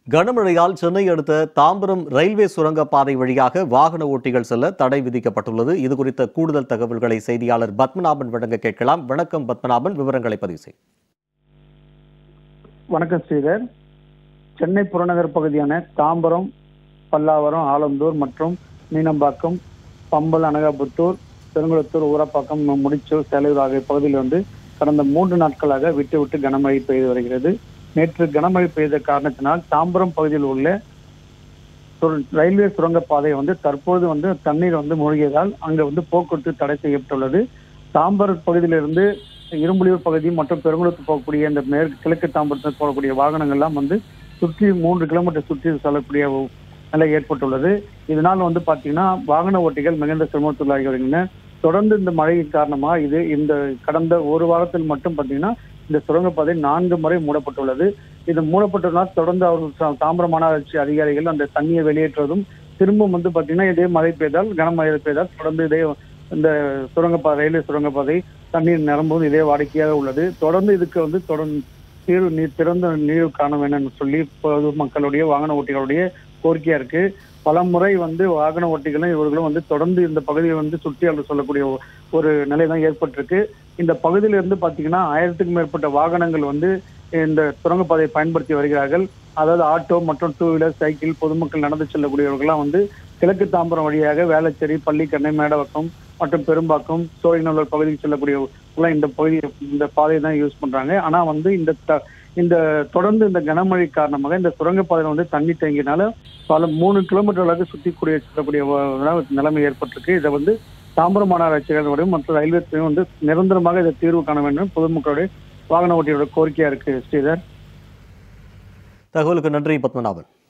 கனமழையால் சென்னை அடுத்த தாம்பரம் ரயில்வே சுரங்க பாதை வழியாக வாகன ஓட்டிகள் செல்ல தடை விதிக்கப்பட்டுள்ளது இது குறித்த கூடுதல் தகவல்களை செய்தியாளர் பத்மநாபன் வழங்க கேட்கலாம் வணக்கம் பத்மநாபன் விவரங்களை பதிவு செய் வணக்கம் ஸ்ரீதர் சென்னை புறநகர் பகுதியான தாம்பரம் பல்லாவரம் ஆலந்தூர் மற்றும் மீனம்பாக்கம் பம்பல் அனகாபுத்தூர் பெருங்குளத்தூர் ஊரப்பாக்கம் மு- முடிச்சூர் செலூர் ஆகிய பகுதியில் வந்து கடந்த மூன்று நாட்களாக விட்டு விட்டு கனமழை பெய்து வருகிறது நேற்று கனமழை பெய்த காரணத்தினால் தாம்பரம் பகுதியில் உள்ள சுர- ரயில்வே சுரங்கப்பாதை வந்து தற்போது வந்து தண்ணீர் வந்து மூழ்கியதால் அங்கு வந்து போக்குவரத்து தடை செய்யப்பட்டுள்ளது தாம்பரம் பகுதியிலிருந்து இரும்புலியூர் பகுதி மற்றும் பெருங்குளத்து போகக்கூடிய இந்த மேற்கு கிழக்கு தாம்பரத்தில் போகக்கூடிய வாகனங்கள் எல்லாம் வந்து சுற்றி மூன்று கிலோமீட்டர் சுற்றி செல்லக்கூடிய ஒரு நிலை ஏற்பட்டுள்ளது இதனால் வந்து பாத்தீங்கன்னா வாகன ஓட்டிகள் மிகுந்த சிரமத்துள்ளாகி வருகின்றன தொடர்ந்து இந்த மழையின் காரணமாக இது இந்த கடந்த ஒரு வாரத்தில் மட்டும் பாத்தீங்கன்னா இந்த சுரங்கப்பாதை நான்கு முறை மூடப்பட்டுள்ளது இது மூடப்பட்டதனால் தொடர்ந்து அவர்கள் தா- தாம்பரம் மாநகராட்சி அதிகாரிகள் அந்த தண்ணியை வெளியேற்றுவதும் திரும்பவும் வந்து பாத்தீங்கன்னா இதே மழை பெய்தால் கனமழை பெய்தால் தொடர்ந்து இதே இந்த சுரங்கப்பாதை ரயில்வே சுரங்கப்பாதை தண்ணீர் நிரம்புவது இதே வாடிக்கையாக உள்ளது தொடர்ந்து இதுக்கு வந்து தொடர்ந்து தீர்வு நீர் திறந்த நீர் காண வேணும்னு சொல்லி பொது மக்களுடைய வாகன ஓட்டிகளுடைய கோரிக்கையா இருக்கு பல முறை வந்து வாகன ஓட்டிகளும் இவர்களும் வந்து தொடர்ந்து இந்த பகுதியை வந்து சுற்றி அல்லது சொல்லக்கூடிய ஒ- ஒரு நிலை தான் ஏற்பட்டிருக்கு இந்த பகுதியில இருந்து பாத்தீங்கன்னா ஆயிரத்துக்கும் மேற்பட்ட வாகனங்கள் வந்து இந்த சுரங்கப்பாதையை பயன்படுத்தி வருகிறார்கள் அதாவது ஆட்டோ மற்றும் டூ வீலர் சைக்கிள் பொதுமக்கள் நடந்து செல்லக்கூடியவர்கள்லாம் வந்து கிழக்கு தாம்பரம் வழியாக வேளச்சேரி பள்ளிக்கண்ணை மேடவக்கம் மற்றும் பெரும்பாக்கம் சோழிநல்லூர் பகுதிக்கு செல்லக்கூடிய எல்லாம் இந்த பகுதி இந்த பாதையை தான் யூஸ் பண்றாங்க ஆனா வந்து இந்த த- இந்த தொடர்ந்து இந்த கனமழை காரணமாக இந்த சுரங்கப்பாதையில வந்து தண்ணி தேங்கினால பல மூணு கிலோமீட்டர் அளவுக்கு சுத்தி கூடிய செல்லக்கூடிய வ- நிலைமை ஏற்பட்டிருக்கு இதை வந்து தாம்பரம் மாநகராட்சிகளுடைய மற்றும் ரயில்வே துறையும் வந்து நிரந்தரமாக இதை தீர்வு காண வேண்டும் பொதுமக்களுடைய வாகன ஓட்டியோட கோரிக்கையா இருக்கு ஸ்ரீதர் தகவலுக்கு நன்றி பத்மநாபன்